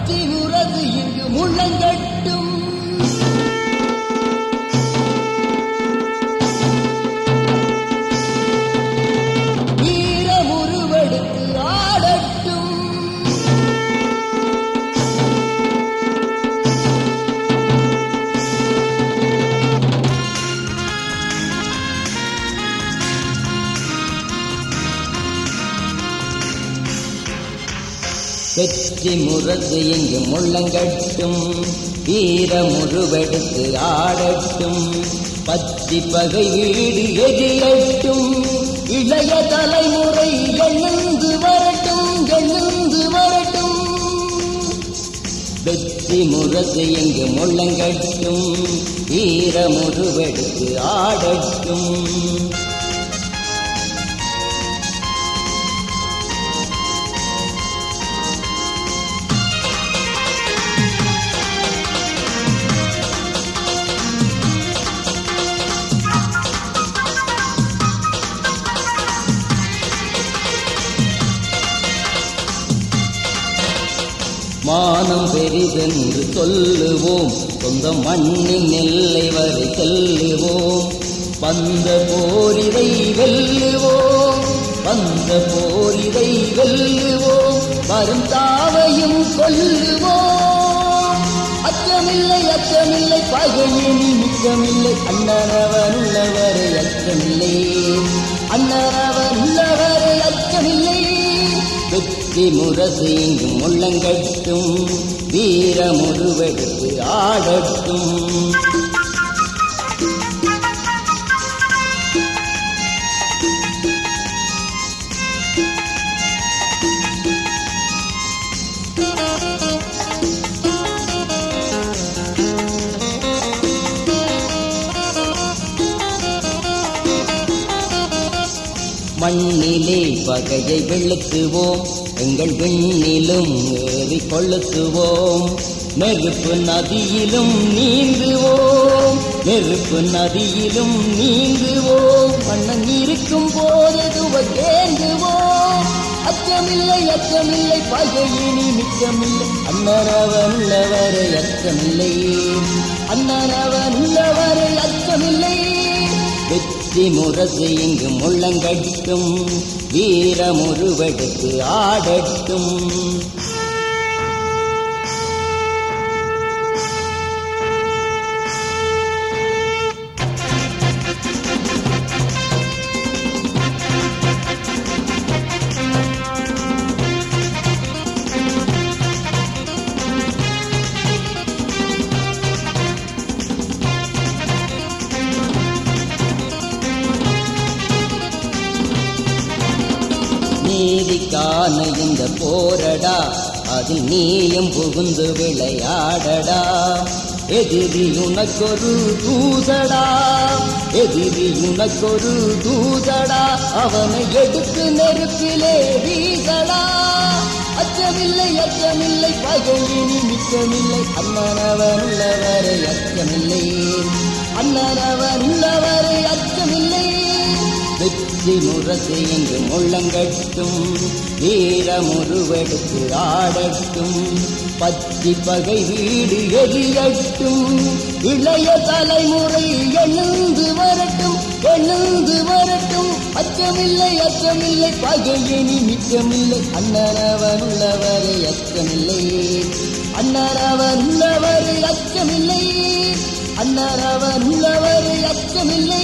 பற்றி உறது இங்கு முழங்கட்டும் வீரமுருவெடுத்து ஆடட்டும் வெற்றி முரசு இங்கு முள்ளங்கட்டும் வீரமுருவெடுத்து ஆடட்டும் பத்தி பகை வீடு எரியட்டும் இளைய தலைமுறை எழுந்து வரட்டும் எழுந்து வரட்டும் வெற்றி முரசு இங்கு முள்ளங்கட்டும் வீரமுருவெடுத்து ஆடட்டும் மானம் பெரிதென்று சொல்லுவோம் சொந்த மண்ணின் எல்லை வரை செல்லுவோம் வந்த போரிதை வெல்லுவோம் வந்த போரிதை வெல்லுவோம் வரும் தாவையும் கொல்லுவோம் அச்சமில்லை அச்சமில்லை பகையினி மிச்சமில்லை அண்ணனவன் உள்ளவரை அச்சமில்லை அண்ணனவன் உள்ளவரை அச்சமில்லை வெற்றி முரசு இங்கு முள்ளங்கட்டும் வீரமுருவெடுத்து ஆடட்டும் மண்ணிலே பகையை வெளுத்துவோம் எங்கள் விண்ணிலும் ஏறி கொளுத்துவோம் நெருப்பு நதியிலும் நீந்துவோம் நெருப்பு நதியிலும் நீந்துவோம் மன்னன் இருக்கும் போது துவக்கேந்துவோம் அச்சமில்லை அச்சமில்லை பகையினி மிச்சமில்லை அண்ணனவன் உள்ளவரை அச்சமில்லை அண்ணனவன் உள்ளவரை அச்சமில்லை வெற்றி முரசு இங்கு முள்ளங்கட்டும் வீரமுருவெடுத்து ஆடட்டும் நீதிக்கான இந்த போரடா அதில் நீயும் புகுந்து விளையாடடா எதிரி உனக்கொரு தூதடா எதிரி உனக்கொரு தூதடா அவனை எடுத்து நெருப்பிலே வீசடா அச்சமில்லை அச்சமில்லை பகையினி மிச்சமில்லை அண்ணனவன் உள்ளவரை அச்சமில்லை அண்ணனவன் உள்ளவரை அச்சமில்லை வெற்றி முரசு இங்கு முள்ளங்கட்டும் வீரமுருவெடுத்து ஆடட்டும் பத்தி பகை வீடு எரியட்டும் இளைய தலைமுறை எழுந்து வரட்டும் எழுந்து வரட்டும் அச்சமில்லை அச்சமில்லை பகையினி மிச்சமில்லை அண்ணனவன் உள்ளவரை அச்சமில்லை அண்ணனவன் உள்ளவரை அச்சமில்லை அண்ணனவன் உள்ளவரை அச்சமில்லை